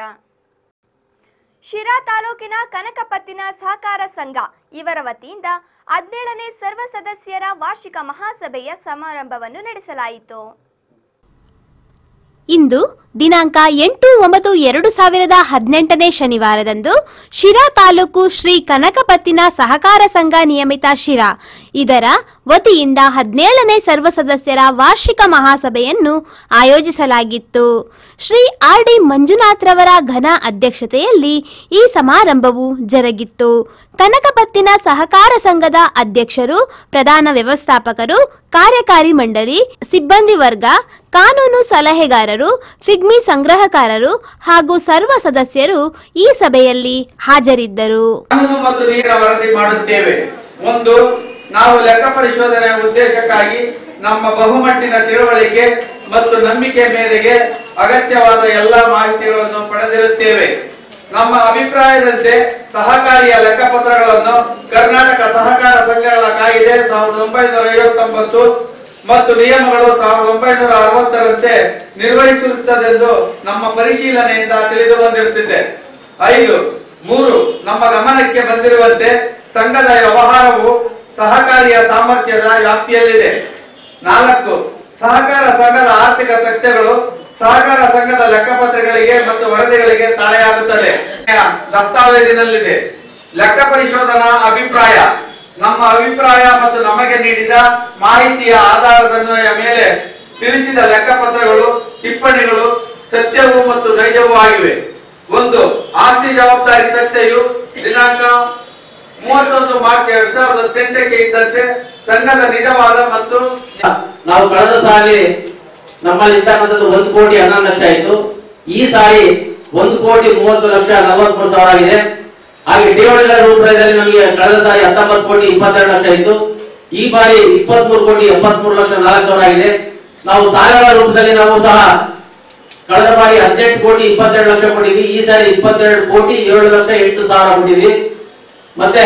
ಶಿರಾ ತಾಲೂಕಿನ ಕನಕಪತ್ತಿನ ಸಹಕಾರ ಸಂಘ ಇವರ ವತಿಯಿಂದ ಹದಿನೇಳನೇ ಸರ್ವ ಸದಸ್ಯರ ವಾರ್ಷಿಕ ಮಹಾಸಭೆಯ ಸಮಾರಂಭವನ್ನು ನಡೆಸಲಾಯಿತು ಇಂದು ದಿನಾಂಕ ಎಂಟು ಒಂಬತ್ತು ಎರಡು ಸಾವಿರದ ಹದಿನೆಂಟನೇ ಶನಿವಾರದಂದು ಶಿರಾ ತಾಲೂಕು ಶ್ರೀ ಕನಕಪತ್ತಿನ ಸಹಕಾರ ಸಂಘ ನಿಯಮಿತ ಶಿರಾ ಇದರ ವತಿಯಿಂದ ಹದಿನೇಳನೇ ಸರ್ವ ಸದಸ್ಯರ ವಾರ್ಷಿಕ ಮಹಾಸಭೆಯನ್ನು ಆಯೋಜಿಸಲಾಗಿತ್ತು ಶ್ರೀ ಆರ್ ಡಿ ಮಂಜುನಾಥ್ರವರ ಘನ ಅಧ್ಯಕ್ಷತೆಯಲ್ಲಿ ಈ ಸಮಾರಂಭವು ಜರುಗಿತ್ತು ಕನಕಪತ್ತಿನ ಸಹಕಾರ ಸಂಘದ ಅಧ್ಯಕ್ಷರು ಪ್ರಧಾನ ವ್ಯವಸ್ಥಾಪಕರು ಕಾರ್ಯಕಾರಿ ಮಂಡಳಿ ಸಿಬ್ಬಂದಿ ವರ್ಗ ಕಾನೂನು ಸಲಹೆಗಾರರು ಫಿಗ್ಮಿ ಸಂಗ್ರಹಕಾರರು ಹಾಗೂ ಸರ್ವ ಸದಸ್ಯರು ಈ ಸಭೆಯಲ್ಲಿ ಹಾಜರಿದ್ದರು ಕಾನೂನು ಮತ್ತು ನೀರಿನ ವರದಿ ಮಾಡುತ್ತೇವೆ ಒಂದು ನಾವು ಲೆಕ್ಕ ಪರಿಶೋಧನೆಯ ಉದ್ದೇಶಕ್ಕಾಗಿ ನಮ್ಮ ಬಹುಮಟ್ಟಿನ ತಿಳುವಳಿಕೆ ಮತ್ತು ನಂಬಿಕೆ ಮೇರೆಗೆ ಅಗತ್ಯವಾದ ಎಲ್ಲ ಮಾಹಿತಿಗಳನ್ನು ಪಡೆದಿರುತ್ತೇವೆ ನಮ್ಮ ಅಭಿಪ್ರಾಯದಂತೆ ಸಹಕಾರಿಯ ಲೆಕ್ಕಪತ್ರಗಳನ್ನು ಕರ್ನಾಟಕ ಸಹಕಾರ ಸಂಘಗಳ ಕಾಯ್ದೆ ಸಾವಿರದ ಒಂಬೈನೂರ ಐವತ್ತೊಂಬತ್ತು ಮತ್ತು ನಿಯಮಗಳು ಸಾವಿರದ ಒಂಬೈನೂರ ಅರವತ್ತರಂತೆ ನಿರ್ವಹಿಸುತ್ತದೆಂದು ನಮ್ಮ ಪರಿಶೀಲನೆಯಿಂದ ತಿಳಿದು ಬಂದಿರುತ್ತಿದೆ ಐದು ಮೂರು ನಮ್ಮ ಗಮನಕ್ಕೆ ಬಂದಿರುವಂತೆ ಸಂಘದ ವ್ಯವಹಾರವು ಸಹಕಾರಿಯ ಸಾಮರ್ಥ್ಯದ ವ್ಯಾಪ್ತಿಯಲ್ಲಿದೆ ನಾಲ್ಕು ಸಹಕಾರ ಸಂಘದ ಆರ್ಥಿಕ ತಥ್ಯಗಳು ಸಹಕಾರ ಸಂಘದ ಲೆಕ್ಕಪತ್ರಗಳಿಗೆ ಮತ್ತು ವರದಿಗಳಿಗೆ ತಾಳೆಯಾಗುತ್ತದೆ ದಸ್ತಾವೇಜಿನಲ್ಲಿದೆ ಲೆಕ್ಕ ಪರಿಶೋಧನಾ ಅಭಿಪ್ರಾಯ ನಮ್ಮ ಅಭಿಪ್ರಾಯ ಮತ್ತು ನಮಗೆ ನೀಡಿದ ಮಾಹಿತಿಯ ಆಧಾರದ ಮೇಲೆ ತಿಳಿಸಿದ ಲೆಕ್ಕಪತ್ರಗಳು ಟಿಪ್ಪಣಿಗಳು ಸತ್ಯವೂ ಮತ್ತು ನೈಜವೂ ಆಗಿವೆ ಒಂದು ಆಸ್ತಿ ಜವಾಬ್ದಾರಿ ತಥ್ಯೆಯು ದಿನಾಂಕ ಮೂವತ್ತೊಂದು ಮಾರ್ಚ್ ಎರಡ್ ಸಾವಿರದ ಹದಿನೆಂಟಕ್ಕೆ ಇದ್ದಂತೆ ಸಂಘದ ನಿಜವಾದ ಮತ್ತು ನಾವು ಕಳೆದ ಸಾರಿ ನಮ್ಮಲ್ಲಿ ಇರ್ತಕ್ಕಂಥದ್ದು ಒಂದು ಕೋಟಿ ಹನ್ನೊಂದು ಲಕ್ಷ ಆಯಿತು ಈ ಸಾರಿ ಒಂದು ಕೋಟಿ ಮೂವತ್ತು ಲಕ್ಷ ನಲವತ್ಮೂರು ಸಾವಿರ ಆಗಿದೆ ಹಾಗೆ ಠೇವಣಿಗಳ ರೂಪದಲ್ಲಿ ನಮಗೆ ಕಳೆದ ಸಾರಿ ಹತ್ತೊಂಬತ್ತು ಕೋಟಿ ಇಪ್ಪತ್ತೆರಡು ಲಕ್ಷ ಇತ್ತು ಈ ಬಾರಿ ಇಪ್ಪತ್ಮೂರು ಕೋಟಿ ಎಪ್ಪತ್ಮೂರು ಲಕ್ಷ ನಾಲ್ಕು ಸಾವಿರ ಆಗಿದೆ ನಾವು ಸಾಲಗಳ ರೂಪದಲ್ಲಿ ನಾವು ಸಹ ಕಳೆದ ಬಾರಿ ಹದಿನೆಂಟು ಕೋಟಿ ಇಪ್ಪತ್ತೆರಡು ಲಕ್ಷ ಕೊಟ್ಟಿದ್ವಿ ಈ ಸಾರಿ ಇಪ್ಪತ್ತೆರಡು ಕೋಟಿ ಏಳು ಲಕ್ಷ ಎಂಟು ಸಾವಿರ ಕೊಟ್ಟಿದ್ವಿ ಮತ್ತೆ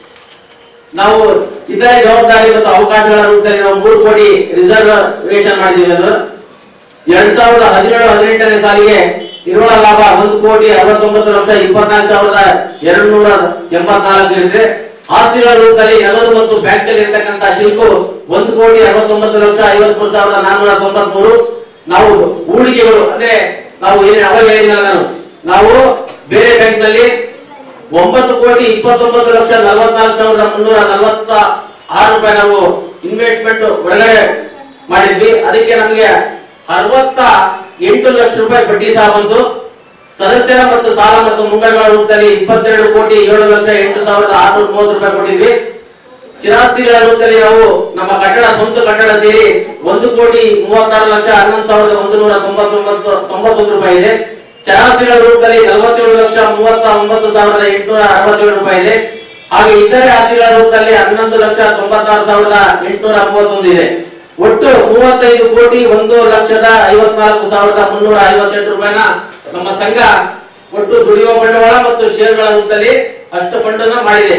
ನಾವು ಇತರೆ ಜವಾಬ್ದಾರಿ ಮತ್ತು ಅವಕಾಶಗಳ ರೂಪದಲ್ಲಿ ನಾವು ಮೂರು ಕೋಟಿ ರಿಸರ್ವೇಶನ್ ಮಾಡಿದ್ದೀವಿ ಅಂದ್ರೆ ಎರಡ್ ಸಾವಿರದ ಹದಿನೇಳು ಹದಿನೆಂಟನೇ ಸಾಲಿಗೆ ನಿವ್ವಳ ಲಾಭ ಒಂದು ಕೋಟಿ ಅರವತ್ತೊಂಬತ್ತು ಲಕ್ಷ ಇಪ್ಪತ್ನಾಲ್ಕು ಸಾವಿರದ ಎರಡು ನೂರ ಎಂಬತ್ನಾಲ್ಕು ಇದೆ ಆಸ್ತಿಗಳ ರೂಪದಲ್ಲಿ ನಗದು ಮತ್ತು ಬ್ಯಾಂಕಲ್ಲಿ ಇರ್ತಕ್ಕಂಥ ಶಿಲ್ಕು ಒಂದು ಕೋಟಿ ಅರವತ್ತೊಂಬತ್ತು ಲಕ್ಷ ಐವತ್ಮೂರು ಸಾವಿರದ ನಾನ್ನೂರ ತೊಂಬತ್ಮೂರು ನಾವು ಹೂಡಿಕೆಗಳು ಅಂದ್ರೆ ನಾವು ಏನು ಅವಾಗ ಹೇಳಿದ್ನಲ್ಲ ನಾನು ನಾವು ಬೇರೆ ಬ್ಯಾಂಕ್ನಲ್ಲಿ ಒಂಬತ್ತು ಕೋಟಿ ಇಪ್ಪತ್ತೊಂಬತ್ತು ಲಕ್ಷ ನಲವತ್ನಾಲ್ಕು ಸಾವಿರದ ಮುನ್ನೂರ ನಲವತ್ತ ಆರು ರೂಪಾಯಿ ನಾವು ಇನ್ವೆಸ್ಟ್ಮೆಂಟ್ ಒಳಗಡೆ ಮಾಡಿದ್ವಿ ಅದಕ್ಕೆ ನಮಗೆ ಅರವತ್ತ ಎಂಟು ಲಕ್ಷ ರೂಪಾಯಿ ಬಡ್ಡಿ ಸಹ ಬಂತು ಸದಸ್ಯರ ಮತ್ತು ಸಾಲ ಮತ್ತು ಮುಂಗಡಗಳ ರೂಪದಲ್ಲಿ ಇಪ್ಪತ್ತೆರಡು ಕೋಟಿ ಏಳು ಲಕ್ಷ ಎಂಟು ಸಾವಿರದ ಆರುನೂರ ಮೂವತ್ತು ರೂಪಾಯಿ ಕೊಟ್ಟಿದ್ವಿ ಚಿರಾಸ್ತಿಗಳ ರೂಪದಲ್ಲಿ ನಾವು ನಮ್ಮ ಕಟ್ಟಡ ಸ್ವಂತ ಕಟ್ಟಡ ಸೇರಿ ಒಂದು ಕೋಟಿ ಮೂವತ್ತಾರು ಲಕ್ಷ ಹನ್ನೊಂದು ಸಾವಿರದ ಒಂದು ನೂರ ತೊಂಬತ್ತೊಂಬತ್ತು ತೊಂಬತ್ತೊಂದು ರೂಪಾಯಿ ಇದೆ ಚರಾಸ್ತಿಗಳ ರೂಪದಲ್ಲಿ ನಲವತ್ತೇಳು ಲಕ್ಷ ಮೂವತ್ತ ಒಂಬತ್ತು ಸಾವಿರದ ಎಂಟುನೂರ ಅರವತ್ತೇಳು ರೂಪಾಯಿ ಇದೆ ಹಾಗೆ ಇತರೆ ಆಸ್ತಿಗಳ ರೂಪದಲ್ಲಿ ಹನ್ನೊಂದು ಲಕ್ಷ ತೊಂಬತ್ತಾರು ಸಾವಿರದ ಎಂಟುನೂರ ಮೂವತ್ತೊಂದು ಇದೆ ಒಟ್ಟು ಮೂವತ್ತೈದು ಕೋಟಿ ಒಂದು ಲಕ್ಷದ ಐವತ್ನಾಲ್ಕು ಸಾವಿರದ ಮುನ್ನೂರ ಐವತ್ತೆಂಟು ರೂಪಾಯಿನ ನಮ್ಮ ಸಂಘ ಒಟ್ಟು ದುಡಿಯುವ ಬಂಡವಾಳ ಮತ್ತು ಷೇರುಗಳ ರೂಪದಲ್ಲಿ ಅಷ್ಟು ಫಂಡನ್ನ ಮಾಡಿದೆ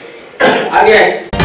ಹಾಗೆ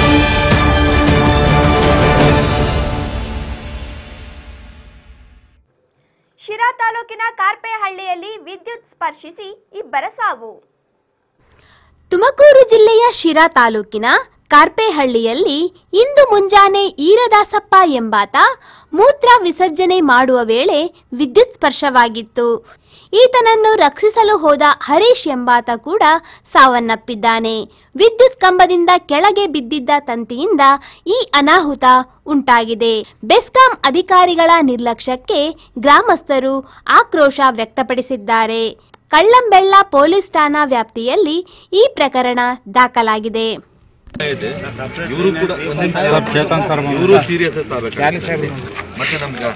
ಶಿರಾ ತಾಲೂಕಿನ ಕಾರ್ಪೆಹಳ್ಳಿಯಲ್ಲಿ ವಿದ್ಯುತ್ ಸ್ಪರ್ಶಿಸಿ ಇಬ್ಬರ ಸಾವು ತುಮಕೂರು ಜಿಲ್ಲೆಯ ಶಿರಾ ತಾಲೂಕಿನ ಕಾರ್ಪೆಹಳ್ಳಿಯಲ್ಲಿ ಇಂದು ಮುಂಜಾನೆ ಈರದಾಸಪ್ಪ ಎಂಬಾತ ಮೂತ್ರ ವಿಸರ್ಜನೆ ಮಾಡುವ ವೇಳೆ ವಿದ್ಯುತ್ ಸ್ಪರ್ಶವಾಗಿತ್ತು ಈತನನ್ನು ರಕ್ಷಿಸಲು ಹೋದ ಹರೀಶ್ ಎಂಬಾತ ಕೂಡ ಸಾವನ್ನಪ್ಪಿದ್ದಾನೆ ವಿದ್ಯುತ್ ಕಂಬದಿಂದ ಕೆಳಗೆ ಬಿದ್ದಿದ್ದ ತಂತಿಯಿಂದ ಈ ಅನಾಹುತ ಉಂಟಾಗಿದೆ ಬೆಸ್ಕಾಂ ಅಧಿಕಾರಿಗಳ ನಿರ್ಲಕ್ಷ್ಯಕ್ಕೆ ಗ್ರಾಮಸ್ಥರು ಆಕ್ರೋಶ ವ್ಯಕ್ತಪಡಿಸಿದ್ದಾರೆ ಕಳ್ಳಂಬೆಳ್ಳ ಪೊಲೀಸ್ ಠಾಣಾ ವ್ಯಾಪ್ತಿಯಲ್ಲಿ ಈ ಪ್ರಕರಣ ದಾಖಲಾಗಿದೆ ಇವರು ಕೂಡ ಒಂದ್ ನಿಮಿಷ ಇವರು ಸೀರಿಯಸ್ ಮತ್ತೆ ನಮ್ಗೆ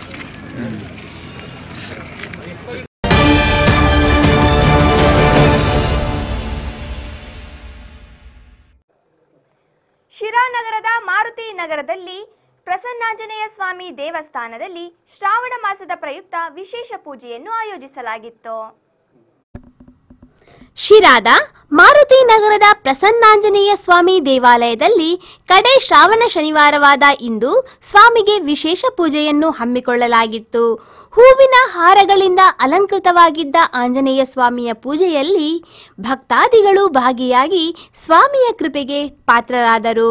ಶಿರಾ ನಗರದ ಮಾರುತಿ ನಗರದಲ್ಲಿ ಪ್ರಸನ್ನಾಂಜನೇಯ ಸ್ವಾಮಿ ದೇವಸ್ಥಾನದಲ್ಲಿ ಶ್ರಾವಣ ಮಾಸದ ಪ್ರಯುಕ್ತ ವಿಶೇಷ ಪೂಜೆಯನ್ನು ಆಯೋಜಿಸಲಾಗಿತ್ತು ಶಿರಾದ ಮಾರುತಿ ನಗರದ ಪ್ರಸನ್ನಾಂಜನೇಯ ಸ್ವಾಮಿ ದೇವಾಲಯದಲ್ಲಿ ಕಡೆ ಶ್ರಾವಣ ಶನಿವಾರವಾದ ಇಂದು ಸ್ವಾಮಿಗೆ ವಿಶೇಷ ಪೂಜೆಯನ್ನು ಹಮ್ಮಿಕೊಳ್ಳಲಾಗಿತ್ತು ಹೂವಿನ ಹಾರಗಳಿಂದ ಅಲಂಕೃತವಾಗಿದ್ದ ಆಂಜನೇಯ ಸ್ವಾಮಿಯ ಪೂಜೆಯಲ್ಲಿ ಭಕ್ತಾದಿಗಳು ಭಾಗಿಯಾಗಿ ಸ್ವಾಮಿಯ ಕೃಪೆಗೆ ಪಾತ್ರರಾದರು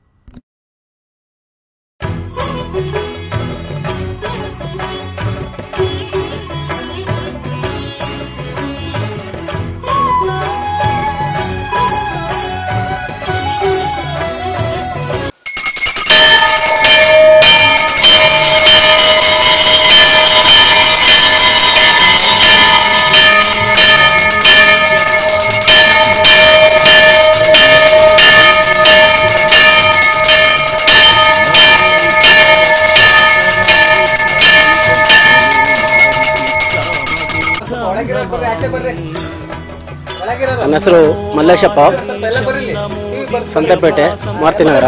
ನನ್ನ ಹೆಸರು ಮಲ್ಲೇಶಪ್ಪ ಸಂತೆಪೇಟೆ ಮಾರುತಿನಗರ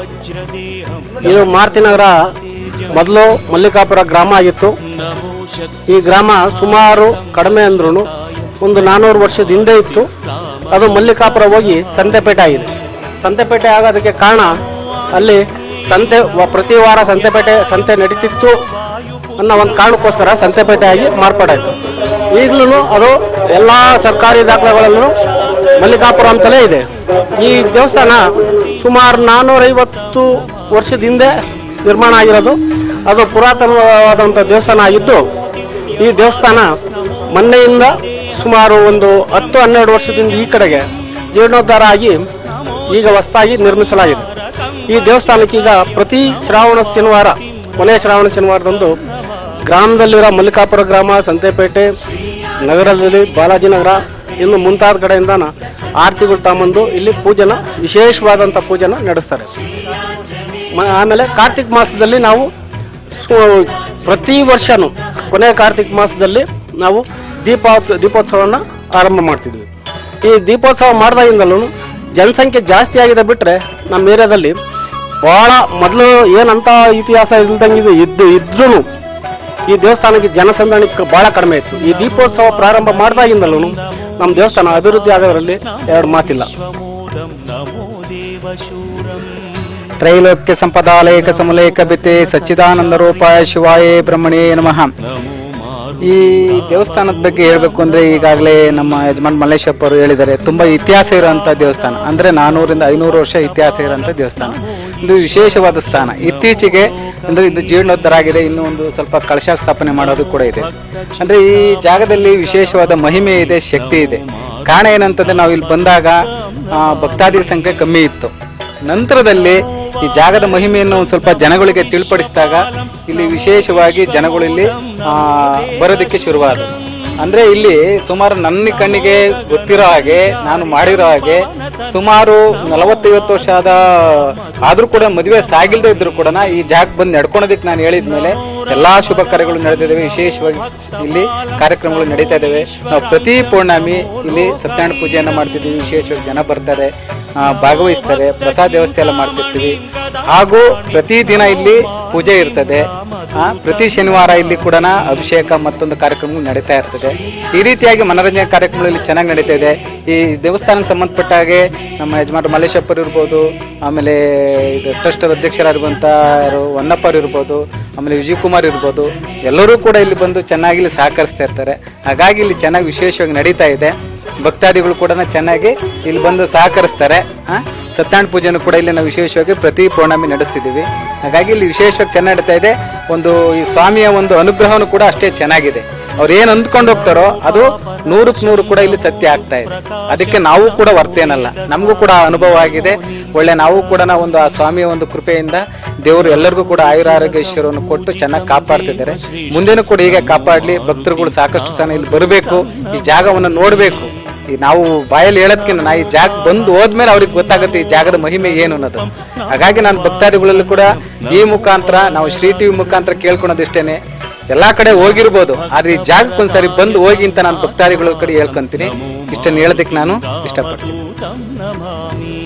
ಇದು ಮಾರುತಿನಗರ ಮೊದಲು ಮಲ್ಲಿಕಾಪುರ ಗ್ರಾಮ ಆಗಿತ್ತು ಈ ಗ್ರಾಮ ಸುಮಾರು ಕಡಿಮೆ ಅಂದ್ರೂ ಒಂದು ನಾನ್ನೂರು ವರ್ಷದ ಹಿಂದೆ ಇತ್ತು ಅದು ಮಲ್ಲಿಕಾಪುರ ಹೋಗಿ ಸಂತೆಪೇಟೆ ಆಗಿದೆ ಸಂತೆಪೇಟೆ ಆಗೋದಕ್ಕೆ ಕಾರಣ ಅಲ್ಲಿ ಸಂತೆ ವ- ಪ್ರತಿ ವಾರ ಸಂತೆಪೇಟೆ ಸಂತೆ ನಡೀತಿತ್ತು ಅನ್ನೋ ಒಂದು ಕಾರಣಕ್ಕೋಸ್ಕರ ಸಂತೆಪೇಟೆ ಆಗಿ ಮಾರ್ಪಾಡಾಯಿತು ಈಗಲೂ ಅದು ಎಲ್ಲ ಸರ್ಕಾರಿ ದಾಖಲೆಗಳಲ್ಲೂ ಮಲ್ಲಿಕಾಪುರ ಅಂತಲೇ ಇದೆ ಈ ದೇವಸ್ಥಾನ ಸುಮಾರು ನಾನ್ನೂರೈವತ್ತು ವರ್ಷದ ಹಿಂದೆ ನಿರ್ಮಾಣ ಆಗಿರೋದು ಅದು ಪುರಾತನವಾದಂಥ ದೇವಸ್ಥಾನ ಆಗಿದ್ದು ಈ ದೇವಸ್ಥಾನ ಮೊನ್ನೆಯಿಂದ ಸುಮಾರು ಒಂದು ಹತ್ತು ಹನ್ನೆರಡು ವರ್ಷದಿಂದ ಈ ಕಡೆಗೆ ಜೀರ್ಣೋದ್ಧಾರ ಆಗಿ ಈಗ ಹೊಸದಾಗಿ ನಿರ್ಮಿಸಲಾಗಿದೆ ಈ ದೇವಸ್ಥಾನಕ್ಕೆ ಈಗ ಪ್ರತಿ ಶ್ರಾವಣ ಶನಿವಾರ ಕೊನೆಯ ಶ್ರಾವಣ ಶನಿವಾರದಂದು ಗ್ರಾಮದಲ್ಲಿರೋ ಮಲ್ಲಿಕಾಪುರ ಗ್ರಾಮ ಸಂತೆಪೇಟೆ ನಗರದಲ್ಲಿ ಬಾಲಾಜಿನಗರ ಇನ್ನು ಮುಂತಾದ ಕಡೆಯಿಂದ ಆರತಿಗಳು ತಗೊಂಬಂದು ಇಲ್ಲಿ ಪೂಜೆನ ವಿಶೇಷವಾದಂಥ ಪೂಜೆನ ನಡೆಸ್ತಾರೆ ಮ- ಆಮೇಲೆ ಕಾರ್ತಿಕ್ ಮಾಸದಲ್ಲಿ ನಾವು ಸು- ಪ್ರತಿ ವರ್ಷನೂ ಕೊನೆಯ ಕಾರ್ತಿಕ್ ಮಾಸದಲ್ಲಿ ನಾವು ದೀಪೋತ್ ದೀಪೋತ್ಸವನ ಆರಂಭ ಮಾಡ್ತಿದ್ವಿ ಈ ದೀಪೋತ್ಸವ ಮಾಡಿದಾಗಿಂದಲೂ ಜನಸಂಖ್ಯೆ ಜಾಸ್ತಿ ಆಗಿದೆ ಬಿಟ್ರೆ ನಮ್ಮ ಏರಿಯಾದಲ್ಲಿ ಬಹಳ ಮೊದಲು ಏನಂತ ಇತಿಹಾಸ ಇಲ್ದಂಗೆ ಇದ್ದು ಇದ್ರೂ ಈ ದೇವಸ್ಥಾನಕ್ಕೆ ಜನಸಂದಣಿ ಕ- ಬಹಳ ಕಡಿಮೆ ಇತ್ತು ಈ ದೀಪೋತ್ಸವ ಪ್ರಾರಂಭ ಮಾಡಿದಾಗಿಂದಲೂ ನಮ್ಮ ದೇವಸ್ಥಾನ ಅಭಿವೃದ್ಧಿ ಆಗೋದ್ರಲ್ಲಿ ಎರಡು ಮಾತಿಲ್ಲ ತ್ರೈಲೋಕ್ಯ ಸಂಪದಾಲಯಕ ಸಮಲೇಕ ಬಿತೆ ಸಚ್ಚಿದಾನಂದ ರೂಪಾಯ ಶಿವಾಯೇ ಬ್ರಹ್ಮಣೇ ನಮಃ ಈ ದೇವಸ್ಥಾನದ ಬಗ್ಗೆ ಹೇಳಬೇಕು ಅಂದ್ರೆ ಈಗಾಗಲೇ ನಮ್ಮ ಯಜಮಾನ್ ಮಲ್ಲೇಶಪ್ಪ ಅವರು ಹೇಳಿದ್ದಾರೆ ತುಂಬಾ ಇತಿಹಾಸ ಇರುವಂತ ದೇವಸ್ಥಾನ ಅಂದ್ರೆ ನಾನೂರಿಂದ ಐನೂರು ವರ್ಷ ಇತಿಹಾಸ ಇರುವಂತ ದೇವಸ್ಥಾನ ಇದು ವಿಶೇಷವಾದ ಸ್ಥಾನ ಇತ್ತೀಚೆಗೆ ಅಂದ್ರೆ ಇದು ಜೀರ್ಣೋದ್ಧಾರ ಆಗಿದೆ ಇನ್ನೂ ಒಂದು ಸ್ವಲ್ಪ ಕಳಶ ಸ್ಥಾಪನೆ ಮಾಡೋದು ಕೂಡ ಇದೆ ಅಂದ್ರೆ ಈ ಜಾಗದಲ್ಲಿ ವಿಶೇಷವಾದ ಮಹಿಮೆ ಇದೆ ಶಕ್ತಿ ಇದೆ ಕಾರಣ ಏನಂತಂದ್ರೆ ನಾವು ಇಲ್ಲಿ ಬಂದಾಗ ಆ, ಭಕ್ತಾದಿ ಸಂಖ್ಯೆ ಕಮ್ಮಿ ಇತ್ತು ನಂತರದಲ್ಲಿ ಈ ಜಾಗದ ಮಹಿಮೆಯನ್ನು ಒಂದು ಸ್ವಲ್ಪ ಜನಗಳಿಗೆ ತಿಳಿಪಡಿಸಿದಾಗ ಇಲ್ಲಿ ವಿಶೇಷವಾಗಿ ಜನಗಳು ಇಲ್ಲಿ ಆ, ಬರೋದಕ್ಕೆ ಶುರುವಾದ ಅಂದ್ರೆ ಇಲ್ಲಿ ಸುಮಾರು ನನ್ನ ಕಣ್ಣಿಗೆ ಗೊತ್ತಿರೋ ಹಾಗೆ ನಾನು ಮಾಡಿರೋ ಹಾಗೆ ಸುಮಾರು ನಲವತ್ತೈವತ್ತು ವರ್ಷ ಆದ ಆದ್ರೂ ಕೂಡ ಮದುವೆ ಸಾಗಿಲ್ದೇ ಇದ್ರು ಕೂಡ ಈ ಜಾಗ ಬಂದು ನಡ್ಕೊಳೋದಕ್ಕೆ ನಾನು ಹೇಳಿದ್ಮೇಲೆ ಎಲ್ಲಾ ಶುಭ ಕಾರ್ಯಗಳು ನಡೆದಿದ್ದಾವೆ ವಿಶೇಷವಾಗಿ ಇಲ್ಲಿ ಕಾರ್ಯಕ್ರಮಗಳು ನಡೀತಾ ಇದ್ದಾವೆ ನಾವು ಪ್ರತಿ ಪೌರ್ಣಮಿ ಇಲ್ಲಿ ಸತ್ಯನಾರಾಯಣ ಪೂಜೆಯನ್ನ ಮಾಡ್ತಿದ್ದೀವಿ ವಿಶೇಷವಾಗಿ ಜನ ಬರ್ತಾರೆ ಆ, ಭಾಗವಹಿಸ್ತಾರೆ ಪ್ರಸಾದ ವ್ಯವಸ್ಥೆ ಎಲ್ಲ ಮಾಡ್ತಿರ್ತೀವಿ ಹಾಗೂ ಪ್ರತಿ ದಿನ ಇಲ್ಲಿ ಪೂಜೆ ಇರ್ತದೆ ಆ, ಪ್ರತಿ ಶನಿವಾರ ಇಲ್ಲಿ ಕೂಡ ಅಭಿಷೇಕ ಮತ್ತೊಂದು ಕಾರ್ಯಕ್ರಮಗಳು ನಡೀತಾ ಇರ್ತದೆ ಈ ರೀತಿಯಾಗಿ ಮನೋರಂಜನೆ ಕಾರ್ಯಕ್ರಮಗಳು ಇಲ್ಲಿ ಚೆನ್ನಾಗಿ ನಡೀತಾ ಇದೆ ಈ ದೇವಸ್ಥಾನಕ್ಕೆ ಸಂಬಂಧಪಟ್ಟ ಹಾಗೆ ನಮ್ಮ ಯಜಮಾನ್ ಮಲ್ಲೇಶಪ್ಪರು ಇರ್ಬೋದು ಆಮೇಲೆ ಇದು ಟ್ರಸ್ಟ್ ಅಧ್ಯಕ್ಷರಾಗಿರುವಂತ ಯಾರು ಹೊನ್ನಪ್ಪರು ಇರ್ಬೋದು ಆಮೇಲೆ ವಿಜಯ್ ಕುಮಾರ್ ಇರ್ಬೋದು ಎಲ್ಲರೂ ಕೂಡ ಇಲ್ಲಿ ಬಂದು ಚೆನ್ನಾಗಿ ಇಲ್ಲಿ ಸಹಕರಿಸ್ತಾ ಇರ್ತಾರೆ ಹಾಗಾಗಿ ಇಲ್ಲಿ ಚೆನ್ನಾಗಿ ವಿಶೇಷವಾಗಿ ನಡೀತಾ ಇದೆ ಭಕ್ತಾದಿಗಳು ಕೂಡ ಚೆನ್ನಾಗಿ ಇಲ್ಲಿ ಬಂದು ಸಹಕರಿಸ್ತಾರೆ ಆ, ಸತ್ಯನಾರಾಯಣ ಪೂಜೆನೂ ಕೂಡ ಇಲ್ಲಿ ನಾವು ವಿಶೇಷವಾಗಿ ಪ್ರತಿ ಪೌರ್ಣಮಿ ನಡೆಸ್ತಿದ್ದೀವಿ ಹಾಗಾಗಿ ಇಲ್ಲಿ ವಿಶೇಷವಾಗಿ ಚೆನ್ನಾಗಿ ನಡೀತಾ ಇದೆ ಒಂದು ಈ ಸ್ವಾಮಿಯ ಒಂದು ಅನುಗ್ರಹನೂ ಕೂಡ ಅಷ್ಟೇ ಚೆನ್ನಾಗಿದೆ ಅವ್ರು ಏನ್ ಅಂದ್ಕೊಂಡು ಹೋಗ್ತಾರೋ ಅದು ನೂರಕ್ಕೆ ನೂರು ಕೂಡ ಇಲ್ಲಿ ಸತ್ಯ ಆಗ್ತಾ ಇದೆ ಅದಕ್ಕೆ ನಾವು ಕೂಡ ವರ್ತೇನಲ್ಲ ನಮಗೂ ಕೂಡ ಅನುಭವ ಆಗಿದೆ ಒಳ್ಳೆ ನಾವು ಕೂಡ ನಾವು ಒಂದು ಆ ಸ್ವಾಮಿಯ ಒಂದು ಕೃಪೆಯಿಂದ ದೇವರು ಎಲ್ಲರಿಗೂ ಕೂಡ ಆಯುರ ಆರೋಗ್ಯಶ್ವರವನ್ನು ಕೊಟ್ಟು ಚೆನ್ನಾಗಿ ಕಾಪಾಡ್ತಿದ್ದಾರೆ ಮುಂದೆನೂ ಕೂಡ ಹೀಗೆ ಕಾಪಾಡ್ಲಿ ಭಕ್ತರುಗಳು ಸಾಕಷ್ಟು ಸಹ ಇಲ್ಲಿ ಬರಬೇಕು ಈ ಜಾಗವನ್ನು ನೋಡಬೇಕು ಈ ನಾವು ಬಾಯಲ್ಲಿ ಹೇಳೋದ್ಕಿಂತ ನಾ ಈ ಜಾಗ ಬಂದು ಹೋದ್ಮೇಲೆ ಅವ್ರಿಗೆ ಗೊತ್ತಾಗುತ್ತೆ ಈ ಜಾಗದ ಮಹಿಮೆ ಏನು ಅನ್ನೋದು ಹಾಗಾಗಿ ನಾನು ಭಕ್ತಾದಿಗಳಲ್ಲಿ ಕೂಡ ಈ ಮುಖಾಂತರ ನಾವು ಶ್ರೀ ಟಿವಿ ಮುಖಾಂತರ ಕೇಳ್ಕೊಳೋದಿಷ್ಟೇನೆ ಎಲ್ಲಾ ಕಡೆ ಹೋಗಿರ್ಬೋದು ಆದ್ರೆ ಈ ಜಾಗಕ್ಕೆ ಒಂದ್ಸರಿ ಬಂದು ಹೋಗಿ ಅಂತ ನಾನು ಭಕ್ತಾದಿಗಳ ಕಡೆ ಹೇಳ್ಕೊಂತೀನಿ ಇಷ್ಟನ್ನು ಹೇಳೋದಕ್ಕೆ ನಾನು ಇಷ್ಟಪಡ್ತೀನಿ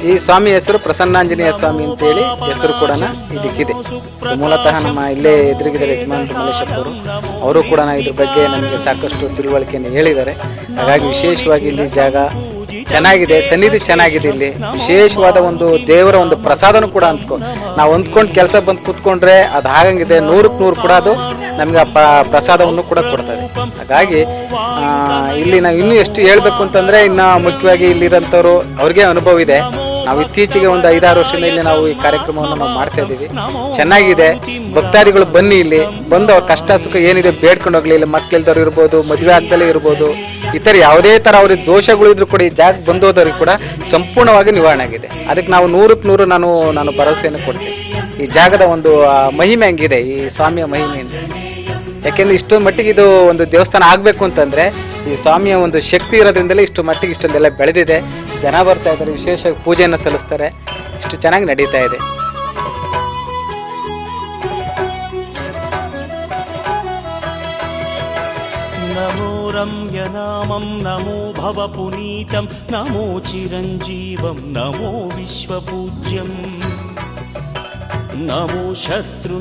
ಈ ಸ್ವಾಮಿ ಹೆಸರು ಪ್ರಸನ್ನಾಂಜನೇಯ ಸ್ವಾಮಿ ಅಂತೇಳಿ ಹೆಸರು ಕೂಡ ಇದಕ್ಕಿದೆ ಮೂಲತಃ ನಮ್ಮ ಇಲ್ಲೇ ಎದುರಿಗಿದ್ದಾರೆ ಯಜಮಾನ್ ಮಲ್ಲೇಶಪ್ಪ ಅವರು ಅವರು ಕೂಡ ಇದ್ರ ಬಗ್ಗೆ ನಮಗೆ ಸಾಕಷ್ಟು ತಿಳುವಳಿಕೆಯನ್ನು ಹೇಳಿದ್ದಾರೆ ಹಾಗಾಗಿ ವಿಶೇಷವಾಗಿ ಇಲ್ಲಿ ಜಾಗ ಚೆನ್ನಾಗಿದೆ ಸನ್ನಿಧಿ ಚೆನ್ನಾಗಿದೆ ಇಲ್ಲಿ ವಿಶೇಷವಾದ ಒಂದು ದೇವರ ಒಂದು ಪ್ರಸಾದನೂ ಕೂಡ ಅಂದ್ಕೊ ನಾವು ಹೊಂದ್ಕೊಂಡು ಕೆಲಸ ಬಂದು ಕೂತ್ಕೊಂಡ್ರೆ ಅದು ಹಾಗಂಗಿದೆ ನೂರಕ್ಕೆ ನೂರು ಕೂಡ ಅದು ನಮ್ಗೆ ಆ ಪ- ಪ್ರಸಾದವನ್ನು ಕೂಡ ಕೊಡ್ತದೆ ಹಾಗಾಗಿ ಆ, ಇಲ್ಲಿ ನಾವು ಇನ್ನೂ ಎಷ್ಟು ಹೇಳ್ಬೇಕು ಅಂತಂದ್ರೆ ಇನ್ನ ಮುಖ್ಯವಾಗಿ ಇಲ್ಲಿರೋಂಥವ್ರು ಅವ್ರಿಗೆ ಅನುಭವ ಇದೆ ನಾವು ಇತ್ತೀಚೆಗೆ ಒಂದು ಐದಾರು ವರ್ಷದಿಂದ ಇಲ್ಲಿ ನಾವು ಈ ಕಾರ್ಯಕ್ರಮವನ್ನು ನಾವು ಮಾಡ್ತಾ ಇದ್ದೀವಿ ಚೆನ್ನಾಗಿದೆ ಭಕ್ತಾದಿಗಳು ಬನ್ನಿ ಇಲ್ಲಿ ಬಂದು ಅವ್ರ ಕಷ್ಟ ಸುಖ ಏನಿದೆ ಬೇಡ್ಕೊಂಡು ಹೋಗ್ಲಿ ಇಲ್ಲಿ ಮಕ್ಳಿಲ್ದವ್ರು ಇರ್ಬೋದು ಮದುವೆ ಆಗ್ದಲೇ ಇರ್ಬೋದು ಇತರ ಯಾವುದೇ ತರ ಅವ್ರಿಗೆ ದೋಷಗಳು ಇದ್ರು ಕೂಡ ಈ ಜಾಗ ಬಂದೋದವ್ರಿಗೆ ಕೂಡ ಸಂಪೂರ್ಣವಾಗಿ ನಿವಾರಣೆ ಆಗಿದೆ ಅದಕ್ಕೆ ನಾವು ನೂರಕ್ಕೆ ನೂರು ನಾನು ನಾನು ಭರವಸೆಯನ್ನು ಕೊಡ್ತೀನಿ ಈ ಜಾಗದ ಒಂದು ಆ, ಮಹಿಮೆ ಹಂಗಿದೆ ಈ ಸ್ವಾಮಿಯ ಮಹಿಮೆಯಿಂದ ಯಾಕೆಂದ್ರೆ ಇಷ್ಟೊಂದು ಮಟ್ಟಿಗೆ ಇದು ಒಂದು ದೇವಸ್ಥಾನ ಆಗ್ಬೇಕು ಅಂತಂದ್ರೆ ಈ ಸ್ವಾಮಿಯ ಒಂದು ಶಕ್ತಿ ಇರೋದ್ರಿಂದಲೇ ಇಷ್ಟು ಮಟ್ಟಿಗೆ ಇಷ್ಟೊಂದೆಲ್ಲ ಬೆಳೆದಿದೆ ಜನ ಬರ್ತಾ ಇದ್ದಾರೆ ವಿಶೇಷ ಪೂಜೆಯನ್ನು ಸಲ್ಲಿಸ್ತಾರೆ ಇಷ್ಟು ಚೆನ್ನಾಗಿ ನಡೀತಾ ಇದೆ नमो रम्यनामं नमो भवपुनीतं नमो चिरञ्जीवं नमो विश्वपूज्यम् नमो शत्रु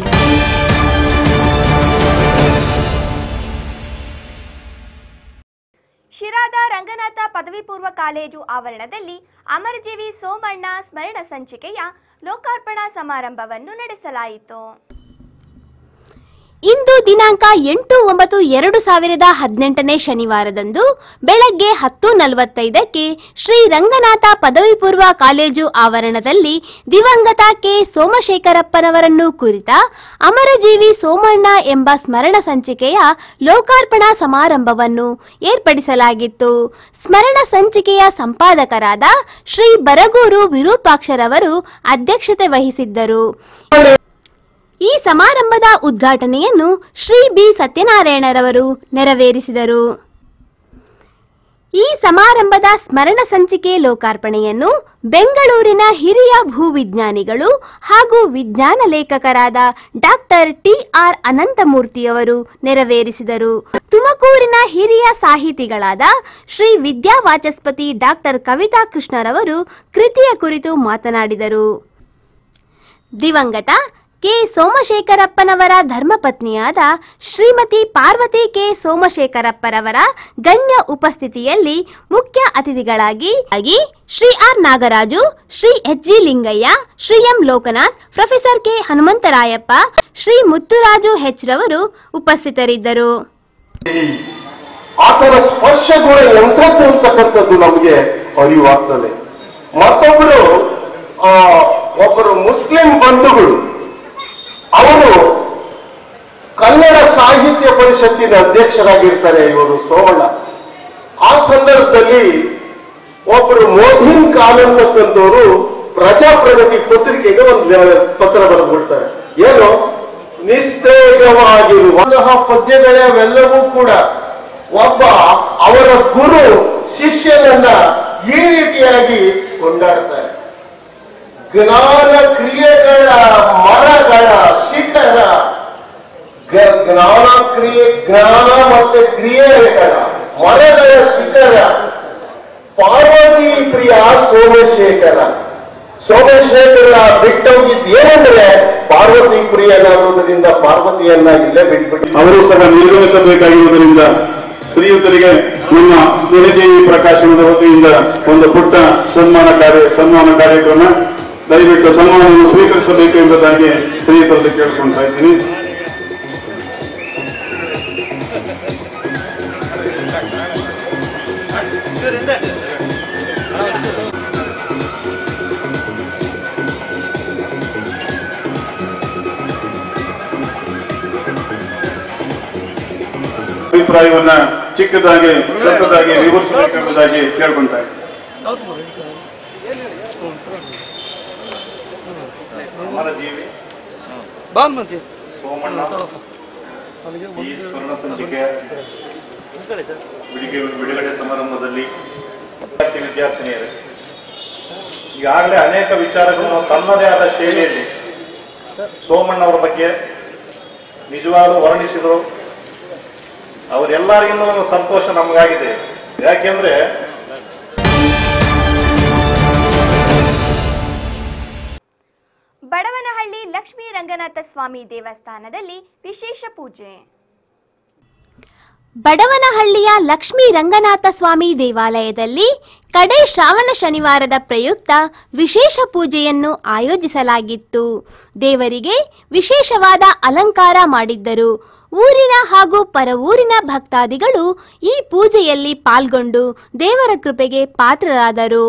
ಶಿರಾದ ರಂಗನಾಥ ಪದವಿ ಪೂರ್ವ ಕಾಲೇಜು ಆವರಣದಲ್ಲಿ ಅಮರಜೀವಿ ಸೋಮಣ್ಣ ಸ್ಮರಣ ಸಂಚಿಕೆಯ ಲೋಕಾರ್ಪಣಾ ಸಮಾರಂಭವನ್ನು ನಡೆಸಲಾಯಿತು ಇಂದು ದಿನಾಂಕ ಎಂಟು ಒಂಬತ್ತು ಎರಡು ಸಾವಿರದ ಹದಿನೆಂಟನೇ ಶನಿವಾರದಂದು ಬೆಳಗ್ಗೆ ಹತ್ತು ನಲವತ್ತೈದಕ್ಕೆ ಶ್ರೀ ರಂಗನಾಥ ಪದವಿ ಪೂರ್ವ ಕಾಲೇಜು ಆವರಣದಲ್ಲಿ ದಿವಂಗತ ಕೆ ಸೋಮಶೇಖರಪ್ಪನವರನ್ನು ಕುರಿತ ಅಮರಜೀವಿ ಸೋಮಣ್ಣ ಎಂಬ ಸ್ಮರಣ ಸಂಚಿಕೆಯ ಲೋಕಾರ್ಪಣಾ ಸಮಾರಂಭವನ್ನು ಏರ್ಪಡಿಸಲಾಗಿತ್ತು ಸ್ಮರಣ ಸಂಚಿಕೆಯ ಸಂಪಾದಕರಾದ ಶ್ರೀ ಬರಗೂರು ವಿರೂಪಾಕ್ಷರವರು ಅಧ್ಯಕ್ಷತೆ ವಹಿಸಿದ್ದರು ಈ ಸಮಾರಂಭದ ಉದ್ಘಾಟನೆಯನ್ನು ಶ್ರೀ ಬಿ ಸತ್ಯನಾರಾಯಣರವರು ನೆರವೇರಿಸಿದರು ಈ ಸಮಾರಂಭದ ಸ್ಮರಣ ಸಂಚಿಕೆ ಲೋಕಾರ್ಪಣೆಯನ್ನು ಬೆಂಗಳೂರಿನ ಹಿರಿಯ ಭೂವಿಜ್ಞಾನಿಗಳು ಹಾಗೂ ವಿಜ್ಞಾನ ಲೇಖಕರಾದ ಡಾಕ್ಟರ್ ಟಿ ಆರ್ ಅನಂತಮೂರ್ತಿಯವರು ನೆರವೇರಿಸಿದರು ತುಮಕೂರಿನ ಹಿರಿಯ ಸಾಹಿತಿಗಳಾದ ಶ್ರೀ ವಿದ್ಯಾವಾಚಸ್ಪತಿ ಡಾಕ್ಟರ್ ಕವಿತಾ ಕೃಷ್ಣರವರು ಕೃತಿಯ ಕುರಿತು ಮಾತನಾಡಿದರು ದಿವಂಗತ ಕೆ ಸೋಮಶೇಖರಪ್ಪನವರ ಧರ್ಮಪತ್ನಿಯಾದ ಶ್ರೀಮತಿ ಪಾರ್ವತಿ ಕೆ ಸೋಮಶೇಖರಪ್ಪರವರ ಗಣ್ಯ ಉಪಸ್ಥಿತಿಯಲ್ಲಿ ಮುಖ್ಯ ಅತಿಥಿಗಳಾಗಿ ಆಗಿ Shri R Nagaraju Shri H G Lingaiah Shri M Loknath professor K Hanumantharayappa Shri Mutturaju H ರವರು ಉಪಸ್ಥಿತರಿದ್ದರು ಆತನ ಸ್ಪರ್ಶ ಗುಣ ಎಂಥದ್ದು ಅಂತಕ್ಕಂಥದ್ದು ನಮಗೆ ಅರಿವಾಗ್ತದೆ ಮತ್ತೊಬ್ಬರು ಆ, ಒಬ್ಬರು ಮುಸ್ಲಿಂ ಬಂಧುಗಳು ಅವರು ಕನ್ನಡ ಸಾಹಿತ್ಯ ಪರಿಷತ್ತಿನ ಅಧ್ಯಕ್ಷರಾಗಿರ್ತಾರೆ ಇವರು ಸೋಮಣ್ಣ ಆ ಸಂದರ್ಭದಲ್ಲಿ ಒಬ್ಬರು ಮೋದಿನ್ ಖಾನ್ ಅಂತಕ್ಕಂಥವರು ಪ್ರಜಾಪ್ರಗತಿ ಪತ್ರಿಕೆಗೆ ಒಂದು ಪತ್ರ ಬರೆದ್ಬಿಡ್ತಾರೆ ಏನು ನಿಸ್ತೇಜವಾಗಿರುವಂತಹ ಪದ್ಯಗಳೇ ಅವೆಲ್ಲವೂ ಕೂಡ ಒಬ್ಬ ಅವರ ಗುರು ಶಿಷ್ಯನನ್ನ ಈ ರೀತಿಯಾಗಿ ಕೊಂಡಾಡ್ತಾರೆ ಜ್ಞಾನ ಕ್ರಿಯೆಗಳ ಮರಗಳ ಶಿಖರ ಗ- ಜ್ಞಾನ ಕ್ರಿಯೆ ಜ್ಞಾನ ಮತ್ತೆ ಕ್ರಿಯೆಗಳ ಮರಗಳ ಶಿಖರ ಪಾರ್ವತಿ ಪ್ರಿಯ ಸೋಮಶೇಖರ ಸೋಮಶೇಖರ ಬಿಟ್ಟೋಗಿದ್ದು ಏನಂದ್ರೆ ಪಾರ್ವತಿ ಪ್ರಿಯನಾಗುವುದರಿಂದ ಪಾರ್ವತಿಯನ್ನ ಇಲ್ಲೇ ಬಿಟ್ಬಿಟ್ಟು ಅವರು ಸಹ ನಿರ್ಗಮಿಸಬೇಕಾಗಿರುವುದರಿಂದ ಶ್ರೀಯುತರಿಗೆ ನಮ್ಮ ಸ್ನೇಹಜೀವಿ ಪ್ರಕಾಶನದ ವತಿಯಿಂದ ಒಂದು ಪುಟ್ಟ ಸನ್ಮಾನ ಕಾರ್ಯ ಸನ್ಮಾನ ಕಾರ್ಯಕ್ರಮ ದಯವಿಟ್ಟು ಸನ್ಮಾನವನ್ನು ಸ್ವೀಕರಿಸಬೇಕು ಎಂಬುದಾಗಿ ಶ್ರೀಯುತರಲ್ಲಿ ಕೇಳ್ಕೊಳ್ತಾ ಇದ್ದೀನಿ ಅಭಿಪ್ರಾಯವನ್ನ ಚಿಕ್ಕದಾಗಿ ದೊಡ್ಡದಾಗಿ ವಿವರಿಸಬೇಕೆಂಬುದಾಗಿ ಕೇಳ್ಕೊಳ್ತಾ ಇದ್ದೀನಿ ಅಮರಜೀವಿ ಸೋಮಣ್ಣ ಈ ಸ್ವರ್ಣ ಸಂಚಿಕೆ ಬಿಡುಗೆ ಬಿಡುಗಡೆ ಸಮಾರಂಭದಲ್ಲಿ ವಿದ್ಯಾರ್ಥಿ ವಿದ್ಯಾರ್ಥಿನಿಯರು ಈಗಾಗಲೇ ಅನೇಕ ವಿಚಾರಗಳನ್ನು ತನ್ನದೇ ಆದ ಶೈಲಿಯಲ್ಲಿ ಸೋಮಣ್ಣವರ ಬಗ್ಗೆ ನಿಜವಾಗ್ಲೂ ವರ್ಣಿಸಿದರು ಅವರೆಲ್ಲರಿಗಿನ್ನೂ ಒಂದು ಸಂತೋಷ ನಮಗಾಗಿದೆ ಯಾಕೆಂದ್ರೆ ರಂಗನಾಥ ಸ್ವಾಮಿ ದೇವಸ್ಥಾನದಲ್ಲಿ ವಿಶೇಷ ಪೂಜೆ ಬಡವನಹಳ್ಳಿಯ ಲಕ್ಷ್ಮೀ ರಂಗನಾಥ ಸ್ವಾಮಿ ದೇವಾಲಯದಲ್ಲಿ ಕಡೆ ಶ್ರಾವಣ ಶನಿವಾರದ ಪ್ರಯುಕ್ತ ವಿಶೇಷ ಪೂಜೆಯನ್ನು ಆಯೋಜಿಸಲಾಗಿತ್ತು ದೇವರಿಗೆ ವಿಶೇಷವಾದ ಅಲಂಕಾರ ಮಾಡಿದ್ದರು ಊರಿನ ಹಾಗೂ ಪರವೂರಿನ ಭಕ್ತಾದಿಗಳು ಈ ಪೂಜೆಯಲ್ಲಿ ಪಾಲ್ಗೊಂಡು ದೇವರ ಕೃಪೆಗೆ ಪಾತ್ರರಾದರು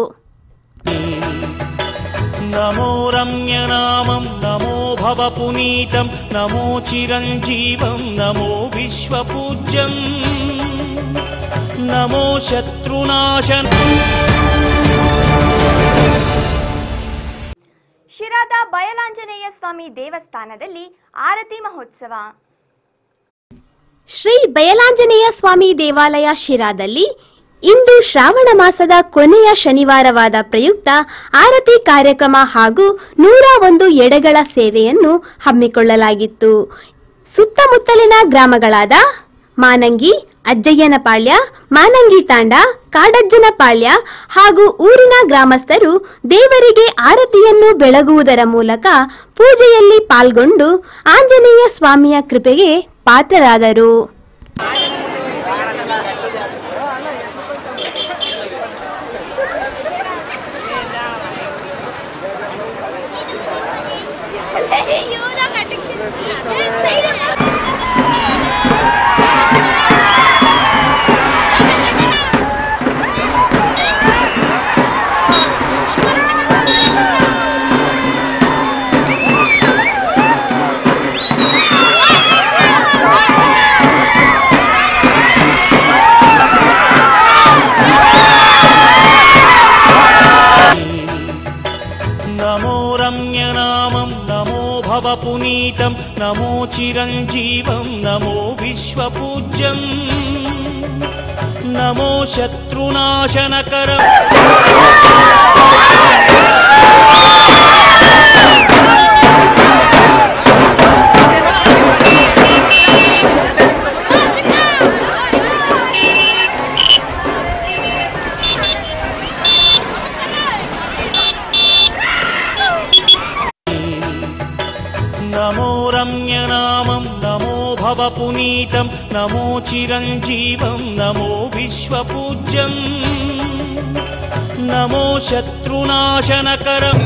नमो रम्यनामं नमो भवपुनीतं नमो चिरञ्जीवं नमो विश्वपूज्यम् नमो शत्रुनाशन ಶಿರಾದ ಬಯಲಾಂಜನೇಯ ಸ್ವಾಮಿ ದೇವಸ್ಥಾನದಲ್ಲಿ ಆರತಿ ಮಹೋತ್ಸವ ಶ್ರೀ ಬಯಲಾಂಜನೇಯ ಸ್ವಾಮಿ ದೇವಾಲಯ ಶಿರಾದಲ್ಲಿ ಇಂದು ಶ್ರಾವಣ ಮಾಸದ ಕೊನೆಯ ಶನಿವಾರವಾದ ಪ್ರಯುಕ್ತ ಆರತಿ ಕಾರ್ಯಕ್ರಮ ಹಾಗೂ ನೂರ ಒಂದು ಎಡೆಗಳ ಸೇವೆಯನ್ನು ಹಮ್ಮಿಕೊಳ್ಳಲಾಗಿತ್ತು ಸುತ್ತಮುತ್ತಲಿನ ಗ್ರಾಮಗಳಾದ ಮಾನಂಗಿ ಅಜ್ಜಯ್ಯನಪಾಳ್ಯ ಮಾನಂಗಿ ತಾಂಡ ಕಾಡಜ್ಜನಪಾಳ್ಯ ಹಾಗೂ ಊರಿನ ಗ್ರಾಮಸ್ಥರು ದೇವರಿಗೆ ಆರತಿಯನ್ನು ಬೆಳಗುವುದರ ಮೂಲಕ ಪೂಜೆಯಲ್ಲಿ ಪಾಲ್ಗೊಂಡು ಆಂಜನೇಯ ಸ್ವಾಮಿಯ ಕೃಪೆಗೆ ಪಾತ್ರರಾದರು नमो रम्यनामं नमो भवपुनीतं नमो चिरञ्जीवं नमो विश्वपूज्यम् नमो शत्रुनाशनकरम् नमो रम्यनामं नमो भवपुनीतं नमो चिरञ्जीवं नमो विश्वपूज्यम् नमो शत्रुनाशनकरम्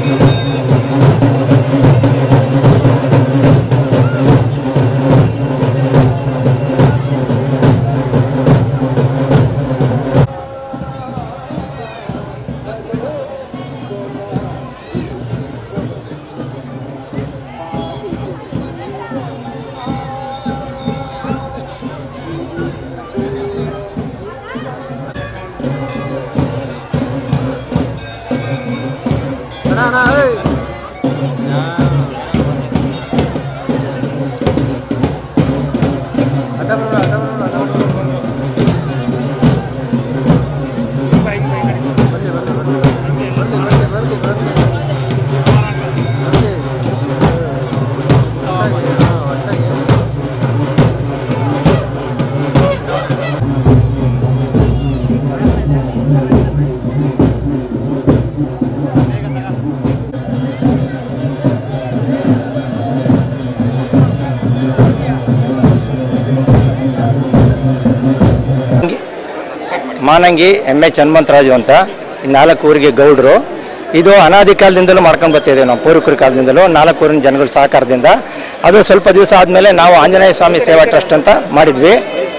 ಮಾನಂಗಿ ಎಮ್ ಎಚ್ ಹನುಮಂತರಾಜು ಅಂತ ಈ ನಾಲ್ಕು ಊರಿಗೆ ಗೌಡ್ರು ಇದು ಅನಾದಿ ಕಾಲದಿಂದಲೂ ಮಾಡ್ಕೊಂಡು ಬರ್ತಿದ್ದೇವೆ ನಾವು ಪೂರ್ವಿಕರ ಕಾಲದಿಂದಲೂ ನಾಲ್ಕು ಊರಿನ ಜನಗಳ ಸಹಕಾರದಿಂದ ಅದು ಸ್ವಲ್ಪ ದಿವಸ ಆದಮೇಲೆ ನಾವು ಆಂಜನೇಯ ಸ್ವಾಮಿ ಸೇವಾ ಟ್ರಸ್ಟ್ ಅಂತ ಮಾಡಿದ್ವಿ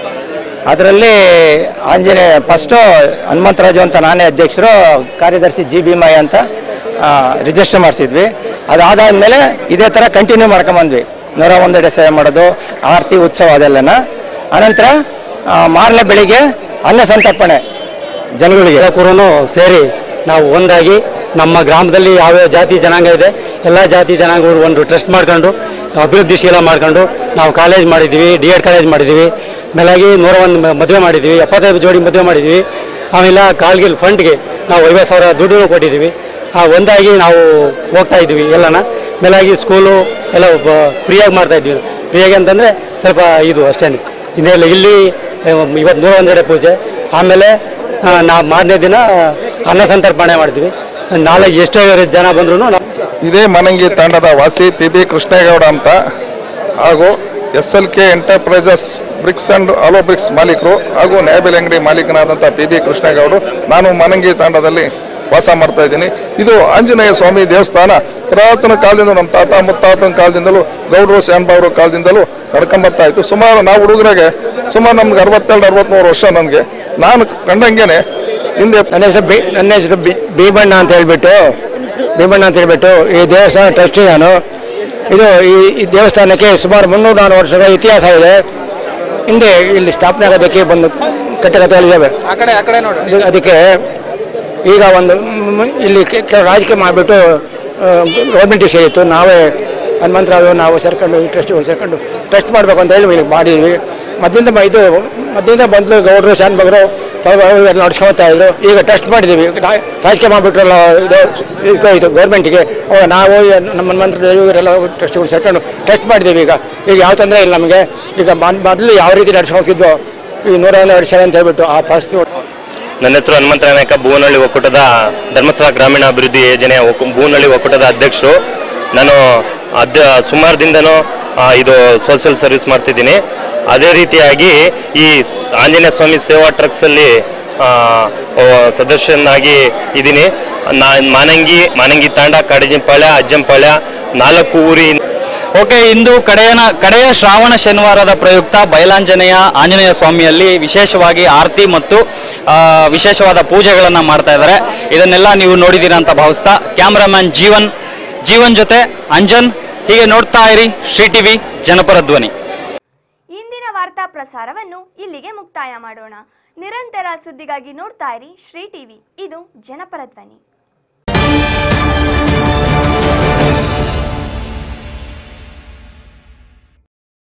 ಅದರಲ್ಲಿ ಆಂಜನೇಯ ಫಸ್ಟು ಹನುಮಂತರಾಜು ಅಂತ ನಾನೇ ಅಧ್ಯಕ್ಷರು ಕಾರ್ಯದರ್ಶಿ ಜಿ ಭೀಮಯ್ಯ ಅಂತ ರಿಜಿಸ್ಟರ್ ಮಾಡಿಸಿದ್ವಿ ಅದಾದಾದ್ಮೇಲೆ ಇದೇ ಥರ ಕಂಟಿನ್ಯೂ ಮಾಡ್ಕೊಂಬಂದ್ವಿ ನೂರ ಒಂದೆಡೆ ಸೇವೆ ಮಾಡೋದು ಆರತಿ ಉತ್ಸವ ಅದೆಲ್ಲನ ಅನಂತರ ಆ, ಮಾರನೇ ಬೆಳಿಗ್ಗೆ ಅನ್ನ ಸಂತರ್ಪಣೆ ಜನಗಳಿಗೆ ಕೂರನು ಸೇರಿ ನಾವು ಒಂದಾಗಿ ನಮ್ಮ ಗ್ರಾಮದಲ್ಲಿ ಯಾವ್ಯಾವ ಜಾತಿ ಜನಾಂಗ ಇದೆ ಎಲ್ಲ ಜಾತಿ ಜನಾಂಗಗಳು ಒಂದು ಟ್ರಸ್ಟ್ ಮಾಡ್ಕೊಂಡು ಅಭಿವೃದ್ಧಿಶೀಲ ಮಾಡ್ಕೊಂಡು ನಾವು ಕಾಲೇಜ್ ಮಾಡಿದ್ವಿ ಡಿ ಎಡ್ ಕಾಲೇಜ್ ಮಾಡಿದ್ವಿ ಮೇಲಾಗಿ ನೂರ ಒಂದು ಮದುವೆ ಮಾಡಿದ್ವಿ ಎಪ್ಪತ್ತೈದು ಜೋಡಿ ಮದುವೆ ಮಾಡಿದ್ವಿ ಆಮೇಲೆ ಕಾಲ್ಗಿಲ್ ಫಂಡ್ಗೆ ನಾವು ಐವತ್ತು ಸಾವಿರ ದುಡ್ಡು ಕೊಟ್ಟಿದ್ದೀವಿ ಆ ಒಂದಾಗಿ ನಾವು ಹೋಗ್ತಾ ಇದ್ವಿ ಎಲ್ಲನ ಮೇಲಾಗಿ ಸ್ಕೂಲು ಎಲ್ಲ ಫ್ರೀಯಾಗಿ ಮಾಡ್ತಾ ಇದ್ವಿ ಫ್ರೀಯಾಗಿ ಅಂತಂದ್ರೆ ಸ್ವಲ್ಪ ಇದು ಅಷ್ಟೇ ಇನ್ನೆಲ್ಲ ಇಲ್ಲಿ ಇವತ್ತು ನೂರ ಒಂದೆಡೆ ಪೂಜೆ ಆಮೇಲೆ ನಾವು ಮಾರನೇ ದಿನ ಅನ್ನ ಸಂತರ್ಪಣೆ ಮಾಡ್ತೀವಿ ನಾಳೆ ಎಷ್ಟೋ ಜನ ಬಂದ್ರು ಇದೇ ಮನಂಗಿ ತಾಂಡದ ವಾಸಿ ಪಿ ಬಿ ಕೃಷ್ಣೇಗೌಡ ಅಂತ ಹಾಗೂ S L K enterprises bricks and hollow bricks ಮಾಲೀಕರು ಹಾಗೂ ನ್ಯಾಯಬೆಲೆ ಅಂಗಡಿ ಮಾಲೀಕನಾದಂಥ ಪಿ ಬಿ ಕೃಷ್ಣೇಗೌಡರು ನಾನು ಮನಂಗಿ ತಾಂಡದಲ್ಲಿ ವಾಸ ಮಾಡ್ತಾ ಇದ್ದೀನಿ ಇದು ಆಂಜನೇಯ ಸ್ವಾಮಿ ದೇವಸ್ಥಾನ ಪುರಾತನ ಕಾಲದಿಂದ ನಮ್ಮ ತಾತ ಮುತ್ತಾತನ ಕಾಲದಿಂದಲೂ ಗೌಡರು ಶಾನ್ಬಾವ್ರ ಕಾಲದಿಂದಲೂ ನಡ್ಕೊಂಬರ್ತಾ ಇತ್ತು ಸುಮಾರು ನಾವು ಹುಡುಗರಾಗೆ ಸುಮಾರು ನಮ್ಗೆ ಅರವತ್ತೆರಡು ಅರವತ್ಮೂರು ವರ್ಷ ನನಗೆ ನಾನು ಕಂಡಂಗೆನೆ ಹಿಂದೆ ನನ್ನ ಹೆಸರು ಬಿ ನನ್ನ ಹೆಸರು ಬಿ ಭೀಮಣ್ಣ ಅಂತ ಹೇಳ್ಬಿಟ್ಟು ಭೀಮಣ್ಣ ಅಂತ ಹೇಳ್ಬಿಟ್ಟು ಈ ದೇವಸ್ಥಾನ ಟ್ರಸ್ಟಿ ನಾನು ಇದು ಈ ಈ ದೇವಸ್ಥಾನಕ್ಕೆ ಸುಮಾರು ಮುನ್ನೂರು ನಾನ್ನೂರು ವರ್ಷಗಳ ಇತಿಹಾಸ ಇದೆ ಹಿಂದೆ ಇಲ್ಲಿ ಸ್ಥಾಪನೆ ಆಗೋದಕ್ಕೆ ಬಂದು ಕಟ್ಟಕಥೆಗಳಿದ್ದಾವೆ ಆ ಕಡೆ ಆ ಕಡೆ ನೋಡಿ ಅದು- ಅದಕ್ಕೆ ಈಗ ಒಂದು ಮ್- ಇಲ್ಲಿ ಕೆ- ಕೆ- ರಾಜಕೀಯ ಮಾಡಿಬಿಟ್ಟು ಗೌರ್ಮೆಂಟಿಗೆ ಸೇರಿತ್ತು ನಾವೇ ಹನುಮಂತರಾವ್ ನಾವು ಸೇರ್ಕೊಂಡು ಟ್ರಸ್ಟಿಗಳು ಸೇರ್ಕೊಂಡು ಟ್ರಸ್ಟ್ ಮಾಡಬೇಕು ಅಂತ ಹೇಳಿ ಇಲ್ಲಿ ಮಾಡಿದ್ವಿ ಮೊದಲಿಂದ ಮ- ಇದು ಮೊದಲಿಂದ ಬಂದು ಗೌಡರು ಶಾನ್ಭಗರು ಎಲ್ಲ ನಡ್ಸ್ಕೊಳ್ತಾ ಇದ್ರು ಈಗ ಟ್ರಸ್ಟ್ ಮಾಡಿದ್ದೀವಿ ರಾ- ರಾಜಕೀಯ ಮಾಡಿಬಿಟ್ರಲ್ಲ ಇದು ಇದು- ಇದು ಗೌರ್ಮೆಂಟಿಗೆ ಅವಾಗ ನಾವು ನಮ್ಮ ಹನುಮಂತರು ಇವರೆಲ್ಲ ಟ್ರಸ್ಟಿಗಳು ಸೇರ್ಕೊಂಡು ಟ್ರಸ್ಟ್ ಮಾಡಿದ್ದೀವಿ ಈಗ ಈಗ ಯಾವ ತೊಂದರೆ ಇಲ್ಲ ನಮಗೆ ಈಗ ಮೊದ್- ಮೊದಲು ಯಾವ ರೀತಿ ನಡ್ಸ್ಕೊಳ್ತಿದ್ವು ಈ ನೂರ ಒಂದು ವರ್ಷ ಅಂತ ಹೇಳ್ಬಿಟ್ಟು ಆ ಪರಿಸ್ಥಿತಿ ನನ್ನ ಹೆಸರು ಹನುಮಂತ ನಾಯಕ ಭೂವನಹಳ್ಳಿ ಒಕ್ಕೂಟದ ಧರ್ಮಸ್ಥಳ ಗ್ರಾಮೀಣ ಅಭಿವೃದ್ಧಿ ಯೋಜನೆಯ ಒಕ್ಕು- ಭೂವನಹಳ್ಳಿ ಒಕ್ಕೂಟದ ಅಧ್ಯಕ್ಷರು ನಾನು ಅಧ್ಯ ಸುಮಾರದಿಂದನೂ ಆ, ಇದು ಸೋಷಿಯಲ್ ಸರ್ವಿಸ್ ಮಾಡ್ತಿದ್ದೀನಿ ಅದೇ ರೀತಿಯಾಗಿ ಈ ಆಂಜನೇಯ ಸ್ವಾಮಿ ಸೇವಾ ಟ್ರಕ್ಸ್ ಅಲ್ಲಿ ಆ, ಓ, ಸದಸ್ಯನಾಗಿ ಇದ್ದೀನಿ ನಾ ಮಾನಂಗಿ ಮಾನಂಗಿ ತಾಂಡ ಕಾಡಜಿಂಪಾಳ್ಯ ಅಜ್ಜಂಪಾಳ್ಯ ನಾಲ್ಕು ಊರಿ ಓಕೆ ಇಂದು ಕಡೆಯನ ಕಡೆಯ ಶ್ರಾವಣ ಶನಿವಾರದ ಪ್ರಯುಕ್ತ ಬಯಲಾಂಜನೇಯ ಆಂಜನೇಯ ಸ್ವಾಮಿಯಲ್ಲಿ ವಿಶೇಷವಾಗಿ ಆರತಿ ಮತ್ತು ಆ, ವಿಶೇಷವಾದ ಪೂಜೆಗಳನ್ನ ಮಾಡ್ತಾ ಇದ್ದಾರೆ ಇದನ್ನೆಲ್ಲ ನೀವು ನೋಡಿದ್ದೀರಾ ಅಂತ ಭಾವಿಸ್ತಾ ಕ್ಯಾಮರಾಮ್ಯಾನ್ ಜೀವನ್ ಜೀವನ್ ಜೊತೆ ಅಂಜನ್ ಹೀಗೆ ನೋಡ್ತಾ ಇರಿ ಶ್ರೀ ಟಿವಿ ಜನಪರ ಧ್ವನಿ ಇಂದಿನ ವಾರ್ತಾ ಪ್ರಸಾರವನ್ನು ಇಲ್ಲಿಗೆ ಮುಕ್ತಾಯ ಮಾಡೋಣ ನಿರಂತರ ಸುದ್ದಿಗಾಗಿ ನೋಡ್ತಾ ಇರಿ ಶ್ರೀ ಟಿವಿ ಇದು ಜನಪರ ಧ್ವನಿ